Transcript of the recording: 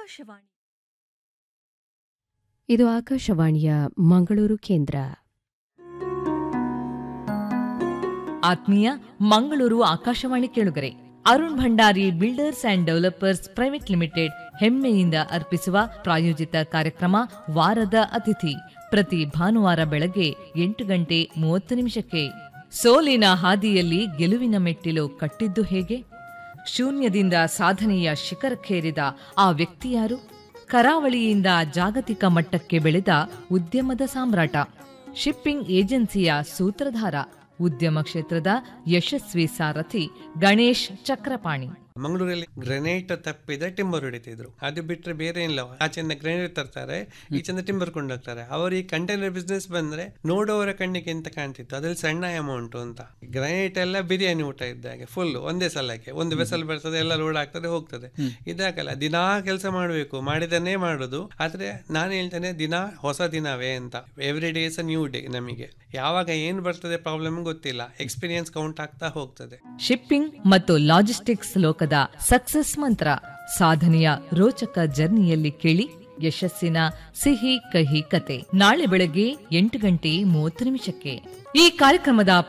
ಆಕಾಶವಾಣಿ ಇದು ಆಕಾಶವಾಣಿಯ ಮಂಗಳೂರು ಕೇಂದ್ರ ಆತ್ಮೀಯ ಮಂಗಳೂರು ಆಕಾಶವಾಣಿ ಕೇಳುಗರೆ Arun Bhandari builders and developers private limited ಹೆಮ್ಮೆಯಿಂದ ಅರ್ಪಿಸುವ ಪ್ರಾಯೋಜಿತ ಕಾರ್ಯಕ್ರಮ ವಾರದ ಅತಿಥಿ ಪ್ರತಿ ಭಾನುವಾರ ಬೆಳಗ್ಗೆ ಎಂಟು ಗಂಟೆ ಮೂವತ್ತು ನಿಮಿಷಕ್ಕೆ ಸೋಲಿನ ಹಾದಿಯಲ್ಲಿ ಗೆಲುವಿನ ಮೆಟ್ಟಿಲು ಕಟ್ಟಿದ್ದು ಹೇಗೆ ಶೂನ್ಯದಿಂದ ಸಾಧನೆಯ ಶಿಖರಕ್ಕೇರಿದ ಆ ವ್ಯಕ್ತಿ ಯಾರು ಕರಾವಳಿಯಿಂದ ಜಾಗತಿಕ ಮಟ್ಟಕ್ಕೆ ಬೆಳೆದ ಉದ್ಯಮದ ಸಾಮ್ರಾಟ ಶಿಪ್ಪಿಂಗ್ ಏಜೆನ್ಸಿಯ ಸೂತ್ರಧಾರ ಉದ್ಯಮ ಕ್ಷೇತ್ರದ ಯಶಸ್ವಿ ಸಾರಥಿ ಗಣೇಶ್ ಚಕ್ರಪಾಣಿ ಮಂಗಳೂರಲ್ಲಿ ಗ್ರೆನೈಟ್ ತಪ್ಪಿದ ಟಿಂಬರ್ ಹೊಡಿತಿದ್ರು ಅದು ಬಿಟ್ರೆ ಬೇರೆ ಇಲ್ಲ ಆಚೆಯಿಂದ ಗ್ರೆನೈಟ್ ತರ್ತಾರೆ ಈಚೆಯಿಂದ ಟಿಂಬರ್ ಕೊಂಡೋಗ್ತಾರೆ ಅವರು ಈ ಕಂಟೈನರ್ ಬಿಸ್ನೆಸ್ ಬಂದ್ರೆ ನೋಡೋವರ ಕಣ್ಣಿಗೆ ಎಂತ ಕಾಣ್ತಿತ್ತು ಅದ್ರಲ್ಲಿ ಸಣ್ಣ ಅಮೌಂಟ್ ಅಂತ ಗ್ರೆನೈಟ್ ಎಲ್ಲ ಬಿರಿಯಾನಿ ಊಟ ಇದ್ದಾಗೆ ಫುಲ್ ಒಂದೇ ಸಲಕ್ಕೆ ಒಂದು ಬೆಸಲ್ ಬರ್ತದೆ ಎಲ್ಲ ಲೋಡ್ ಆಗ್ತದೆ ಹೋಗ್ತದೆ ಇದಾಗಲ್ಲ ದಿನಾ ಕೆಲಸ ಮಾಡಬೇಕು ಮಾಡಿದನ್ನೇ ಮಾಡೋದು ಆದ್ರೆ ನಾನು ಹೇಳ್ತೇನೆ ದಿನ ಹೊಸ ದಿನವೇ ಅಂತ every day is a new day ನಮಗೆ ಯಾವಾಗ ಏನ್ ಬರ್ತದೆ ಪ್ರಾಬ್ಲಮ್ ಗೊತ್ತಿಲ್ಲ ಎಕ್ಸ್ಪೀರಿಯನ್ಸ್ ಕೌಂಟ್ ಆಗ್ತಾ ಹೋಗ್ತದೆ ಶಿಪ್ಪಿಂಗ್ ಮತ್ತು ಲಾಜಿಸ್ಟಿಕ್ಸ್ ಲೋಕದ ಸಕ್ಸಸ್ ಮಂತ್ರ ಸಾಧನೆಯ ರೋಚಕ ಜರ್ನಿಯಲ್ಲಿ ಕೇಳಿ ಯಶಸ್ಸಿನ ಸಿಹಿ ಕಹಿ ಕತೆ ನಾಳೆ ಬೆಳಗ್ಗೆ ಎಂಟು ಗಂಟೆ ಮೂವತ್ತು ನಿಮಿಷಕ್ಕೆ ಈ ಕಾರ್ಯಕ್ರಮದ